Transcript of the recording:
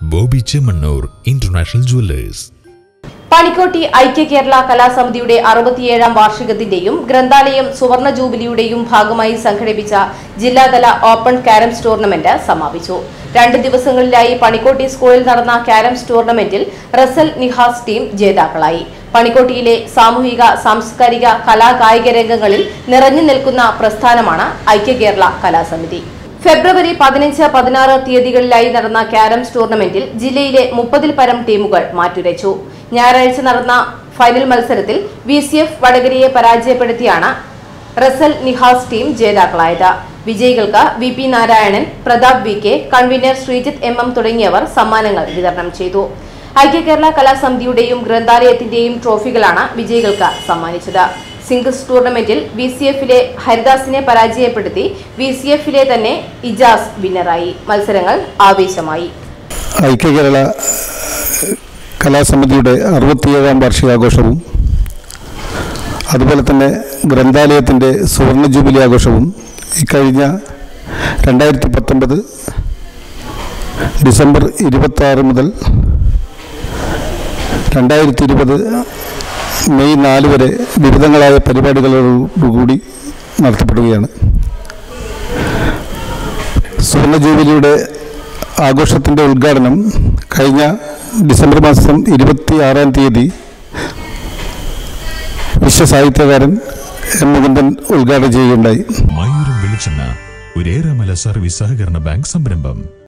Bobby Chemmanur international jewellers Panikkotti ഐക്യ കേരള കലാസമിതിയുടെ അറുപത്തിയേഴാം വാർഷികത്തിന്റെയും ഗ്രന്ഥാലയം സുവർണ ജൂബിലിയുടെയും ഭാഗമായി സംഘടിപ്പിച്ച ജില്ലാതല ഓപ്പൺ കാരംസ് ടൂർണമെന്റ് സമാപിച്ചു രണ്ട് ദിവസങ്ങളിലായി പണിക്കോട്ടി സ്കൂളിൽ നടന്ന കാരംസ് ടൂർണമെന്റിൽ റസൽ നിഹാസ് ടീം ജേതാക്കളായി പണിക്കോട്ടിയിലെ സാമൂഹിക സാംസ്കാരിക കലാകായിക രംഗങ്ങളിൽ നിറഞ്ഞു നിൽക്കുന്ന പ്രസ്ഥാനമാണ് ഐക്യ കേരള കലാസമിതി ഫെബ്രുവരി പതിനഞ്ച് പതിനാറ് തീയതികളിലായി നടന്ന കാരംസ് ടൂർണമെന്റിൽ ജില്ലയിലെ മുപ്പതിൽ പരം ടീമുകൾ മാറ്റുരച്ചു ഞായറാഴ്ച നടന്ന ഫൈനൽ മത്സരത്തിൽ വി സി എഫ് വടകരയെ പരാജയപ്പെടുത്തിയാണ് റസൽ നിഹാസ് ടീം ജേതാക്കളായത് വിജയികൾക്ക് V P Narayanan Prathap V K convener Sreejith M M തുടങ്ങിയവർ സമ്മാനങ്ങൾ വിതരണം ചെയ്തു ഐക്യ കേരള കലാസമിതിയുടെയും ഗ്രന്ഥാലയത്തിന്റെയും ട്രോഫികളാണ് വിജയികൾക്ക് സമ്മാനിച്ചത് സിംഗിൾസ് ടൂർണമെന്റിൽ ബി സി എഫിലെ ഹരിദാസിനെ പരാജയപ്പെടുത്തി ബി സി എഫിലെ തന്നെ ഇജാസ് വിന്നറായി മത്സരങ്ങൾ ആവേശമായി ഐക്യ കേരള കലാസമിതിയുടെ അറുപത്തിയേഴാം വാർഷികാഘോഷവും അതുപോലെ തന്നെ ഗ്രന്ഥാലയത്തിൻ്റെ സുവർണ ജൂബിലി ആഘോഷവും ഇക്കഴിഞ്ഞ രണ്ടായിരത്തി പത്തൊമ്പത് ഡിസംബർ ഇരുപത്തി ആറ് മുതൽ രണ്ടായിരത്തി ഇരുപത് മെയ് നാല് വരെ വിവിധങ്ങളായ പരിപാടികളോടുകൂടി നടത്തപ്പെടുകയാണ് സുവർണ ജൂബിലിയുടെ ആഘോഷത്തിൻ്റെ ഉദ്ഘാടനം കഴിഞ്ഞ ഡിസംബർ മാസം ഇരുപത്തി ആറാം തീയതി വിശ്വസാഹിത്യകാരൻ എം മുകുന്ദൻ ഉദ്ഘാടനം ചെയ്യുകയുണ്ടായി മയൂരം വെളിച്ചെണ്ണ ഒരേറെമല സർവീസ് സഹകരണ ബാങ്ക് സംരംഭം